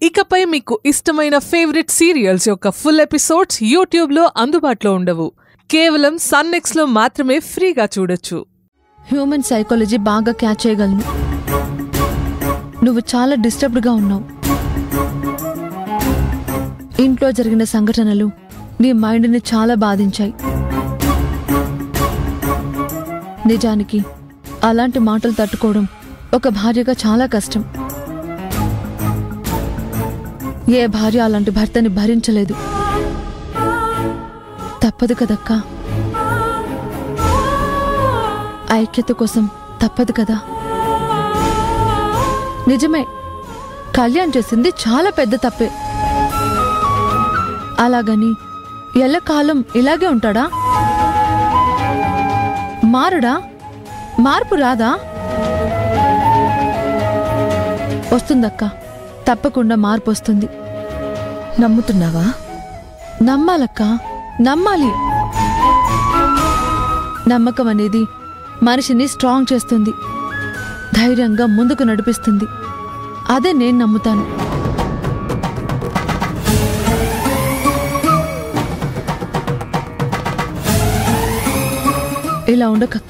ఇకపై మీకు ఇష్టమైన ఫేవరెట్ సీరియల్స్ యొక్క ఫుల్ ఎపిసోడ్స్ యూట్యూబ్లో అందుబాటులో ఉండవు కేవలం సన్నెక్స్లో మాత్రమే ఫ్రీగా చూడొచ్చు హ్యూమన్ సైకాలజీ బాగా క్యాచ్ చేయగలను నువ్వు చాలా డిస్టర్బ్డ్గా ఉన్నావు ఇంట్లో జరిగిన సంఘటనలు నీ మైండ్ని చాలా బాధించాయి నిజానికి అలాంటి మాటలు తట్టుకోవడం ఒక భార్యగా చాలా కష్టం ఏ భార్య అలాంటి భర్తని భరించలేదు తప్పదు కదక్కా ఐక్యత కోసం తప్పదు కదా నిజమే కళ్యాణ్ చేసింది చాలా పెద్ద తప్పే అలాగని ఎల్లకాలం ఇలాగే ఉంటాడా మారడా మార్పు రాదా వస్తుందక్క తప్పకుండా మార్పు వస్తుంది నమ్ముతున్నావా నమ్మాలక్క నమ్మాలి నమ్మకం అనేది మనిషిని స్ట్రాంగ్ చేస్తుంది ధైర్యంగా ముందుకు నడిపిస్తుంది అదే నేను నమ్ముతాను ఇలా ఉండకక్క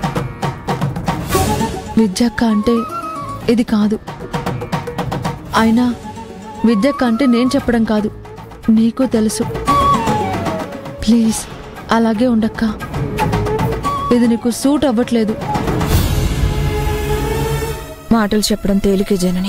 విద్యక్క అంటే ఇది కాదు అయినా విద్యక్క అంటే నేను చెప్పడం కాదు నీకు తెలుసు ప్లీజ్ అలాగే ఉండక్క ఇది నీకు సూట్ అవ్వట్లేదు మాటలు చెప్పడం తేలికే జనని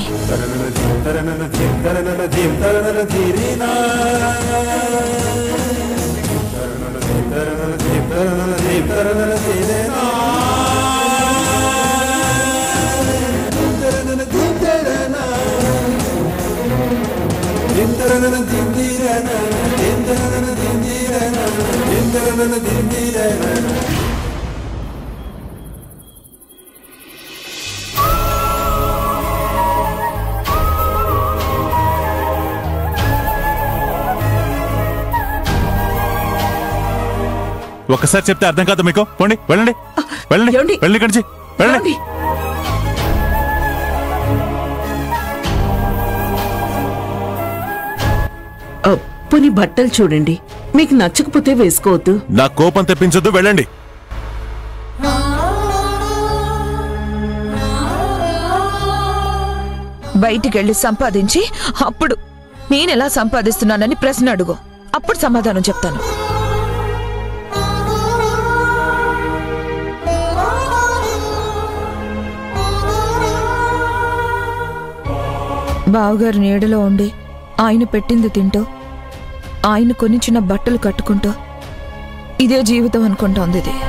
ఒక్కసారి చెప్తే అర్థం కాదు మీకు పోండి వెళ్ళండి వెళ్ళండి ఏమండి? వెళ్ళండి ఇక్కడి నుంచి వెళ్ళండి ఏమండి? ఆ, పోనీ బట్టలు చూడండి మీకు నచ్చకపోతే వేసుకోవద్దు నా కోపం తెప్పించొద్దు వెళ్ళండి బయటికెళ్ళి సంపాదించి అప్పుడు నేనెలా సంపాదిస్తున్నానని ప్రశ్న అడుగు అప్పుడు సమాధానం చెప్తాను బావగారు నీడలో ఉండి ఆయన పెట్టింది తింటూ ఆయన కొనిచ్చిన బట్టలు కట్టుకుంటూ ఇదే జీవితం అనుకుంటోంది ఇది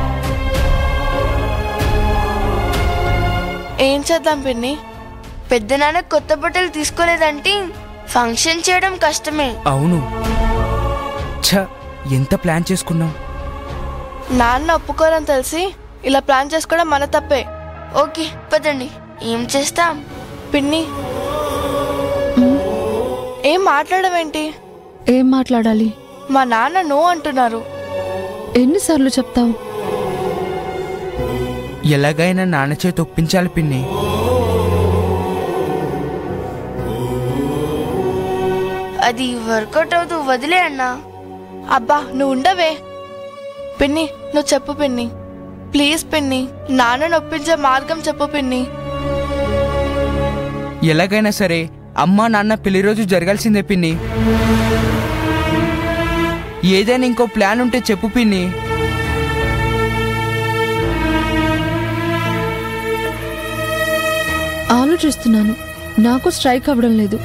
ఏం చేద్దాం పిన్ని పెద్దనాన్న కొత్త బట్టలు తీసుకోలేదంటే ఫంక్షన్ చేయడం కష్టమే అవును ఛ ఎంత ప్లాన్ చేసుకున్నాం నాన్న ఒప్పుకోరని తెలిసి ఇలా ప్లాన్ చేసుకోవడం మన తప్పే ఓకే పదండి ఏం చేస్తాం పిన్ని ఏం మాట్లాడమేంటి ఏం మాట్లాడాలి మా నాన్న నో అంటున్నారు ఎన్నిసార్లు చెప్తావు ఎలాగైనా నాన్న చేతి ఒప్పించాలి పిన్ని అది వర్కౌట్ అవుతూ వదిలే అన్నా అబ్బా నువ్వు ఉండవే పిన్ని నువ్వు చెప్పు పిన్ని ప్లీజ్ పిన్ని నాన్న నొప్పించే మార్గం చెప్పు పిన్ని ఎలాగైనా సరే అమ్మా నాన్న పెళ్లి రోజు జరగాల్సిందే పిన్ని ఏదైనా ఇంకో ప్లాన్ ఉంటే చెప్పు పిన్ని ఆలోచిస్తున్నాను నాకు స్ట్రైక్ అవ్వడం లేదు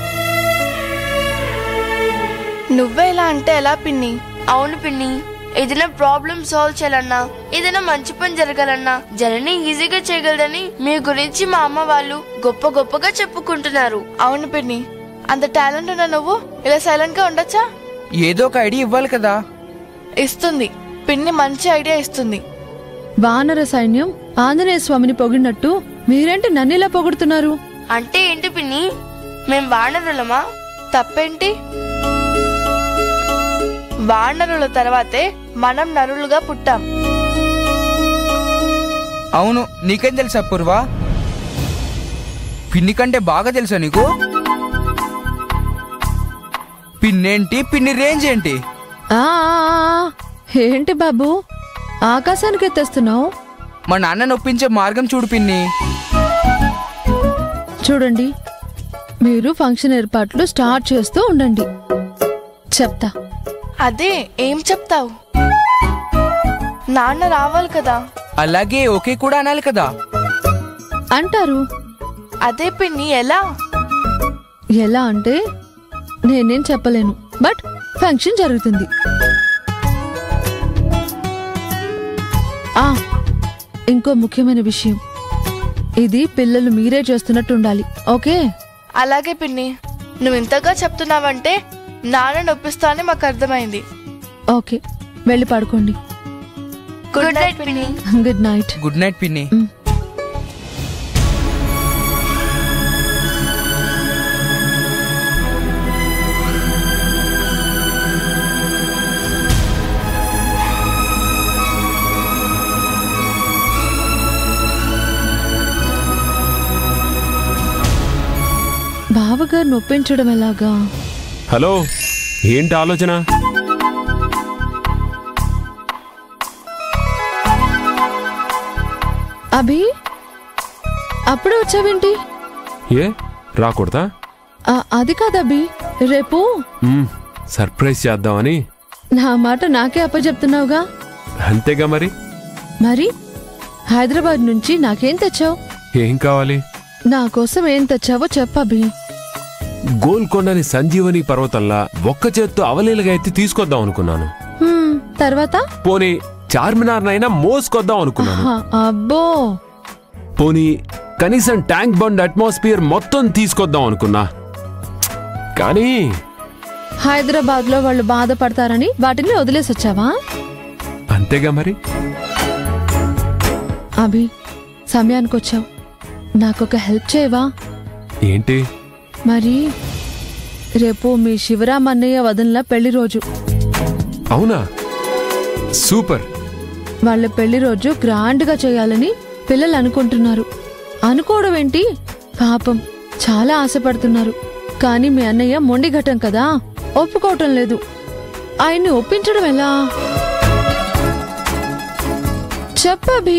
నువ్వే ఇలా అంటే ఎలా పిన్ని అవును పిన్ని ఏదైనా ప్రాబ్లం సాల్వ్ చేయాలన్నా ఏదైనా మంచి పని జరగాలన్నా జనని ఈజీగా చేయగలదని మీ గురించి మా అమ్మ వాళ్ళు గొప్ప గొప్పగా చెప్పుకుంటున్నారు అవును పిన్ని అంత టాలెంట్ ఉన్న నువ్వు ఇలా సైలెంట్ గా ఉండొచ్చా ఏదో ఒక ఐడియా ఇవ్వాలి కదా ఇస్తుంది పిన్ని మంచి ఐడియా ఇస్తుంది వానర సైన్యం ఆంజనేయ స్వామిని పొగిడినట్టు మీరేంటి నన్నిలా పొగుడుతున్నారు అంటే ఏంటి పిన్ని మేం వానరులమా తప్పేంటి వానరుల తర్వాతే మనం నరులుగా పుట్టాం అవును నీకేం తెలుసా పూర్వా పిన్ని కంటే బాగా తెలుసా నీకు పిన్నేంటి పిన్ని రేంజ్ ఏంటి ఆ, ఆ, ఆ, ఏంటి బాబు ఆకాశానికి ఎత్తేస్తున్నావు మా నాన్న నొప్పించే మార్గం చూడు పిన్ని చూడండి మీరు ఫంక్షన్ ఏర్పాట్లు స్టార్ట్ చేస్తూ ఉండండి చెప్తా అదే ఏం చెప్తావు నాన్న రావాలి కదా అలాగే ఓకే కూడా అనాలి కదా అంటారు అదే పిన్ని ఎలా ఎలా అంటే నేనేం చెప్పలేను బట్ ఫంక్షన్ జరుగుతుంది ఆ ఇంకో ముఖ్యమైన విషయం ఇది పిల్లలు మీరే చేస్తున్నట్టు ఉండాలి ఓకే అలాగే పిన్ని నువ్వు ఇంతగా చెప్తున్నావంటే నాన్న నొప్పిస్తా అని మాకు అర్థమైంది ఓకే వెళ్ళి పడుకోండి గుడ్ నైట్ పిన్ని గుడ్ నైట్ గుడ్ నైట్ పిన్ని బావగారు నొప్పించడం ఎలాగా హలో ఏంటి ఆలోచన అభి అప్పుడే వచ్చావేంటి ఏ రాకూడదా ఆ, అది కాదు అభి రేపు మ్మ్, సర్ప్రైజ్ చేద్దామని నా మాట నాకే అప్పచెప్తున్నావుగా అంతేగా మరి మరి హైదరాబాద్ నుంచి నాకేం తెచ్చావు ఏం కావాలి నా కోసం ఏం తెచ్చావో చెప్పభి గోల్కొండని సంజీవని పర్వతంలా ఒక్క చేత్తో అవలీలగా ఎత్తి తీసుకొద్దాం అనుకున్నాను తర్వాత పోనీ చార్మినార్నైనా మోసుకొద్దాం అనుకున్నాను హ, అబ్బో పోనీ కనీసం ట్యాంక్ బండ్ అట్మాస్ఫియర్ మొత్తం తీసుకొద్దాం అనుకున్నా కానీ హైదరాబాద్ లో వాళ్ళు బాధపడతారని వాటిని వదిలేసి వచ్చావా అంతేగా మరి అభి సమయానికి వచ్చావు నాకొక హెల్ప్ చేయవా ఏంటి మరి రేపు మీ శివరాం అన్నయ్య వదనల పెళ్లి రోజు అవునా సూపర్ వాళ్ళ పెళ్లి రోజు గ్రాండ్ గా చేయాలని పిల్లలు అనుకుంటున్నారు అనుకోవడం ఏంటి పాపం చాలా ఆశపడుతున్నారు కానీ మీ అన్నయ్య మొండి ఘటం కదా ఒప్పుకోవటం లేదు ఆయన్ని ఒప్పించడం ఎలా చెప్పభి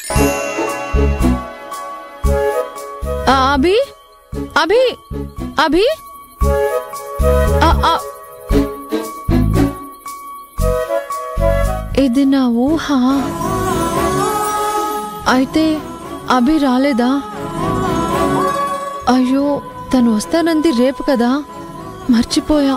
అభి అభి అభి ఆ, ఆ. ఇది నా ఊహ అయితే అభి రాలేదా అయ్యో తను వస్తానంది రేపు కదా మర్చిపోయా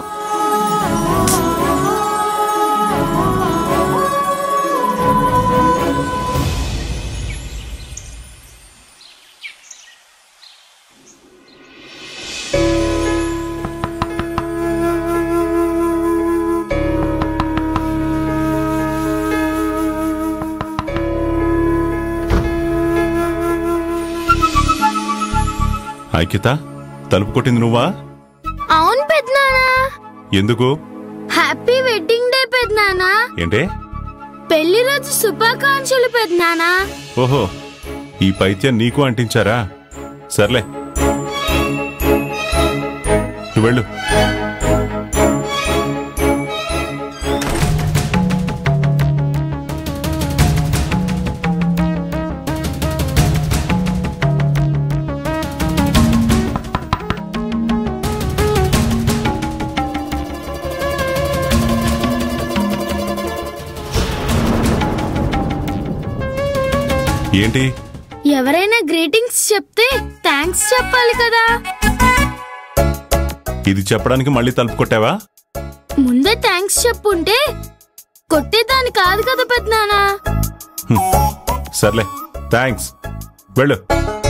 ఐక్యత తలుపు కొట్టింది నువ్వా అవును పెద్దనానా ఎందుకు హ్యాపీ వెడ్డింగ్ డే పెద్దనానా ఏంటే పెళ్లి రోజు శుభాకాంక్షలు పెద్దనానా ఓహో ఈ పైత్యం నీకు అంటించారా సర్లే నువ్వు వెళ్ళు ఏంటి ఎవరైనా గ్రీటింగ్స్ చెప్తే థ్యాంక్స్ చెప్పాలి కదా ఇది చెప్పడానికి మళ్ళీ తలుపు కొట్టావా ముందే థ్యాంక్స్ చెప్పుంటే కొట్టేదాన్ని కాదు కదా పెద్దనానా సర్లే థ్యాంక్స్ వెళ్ళు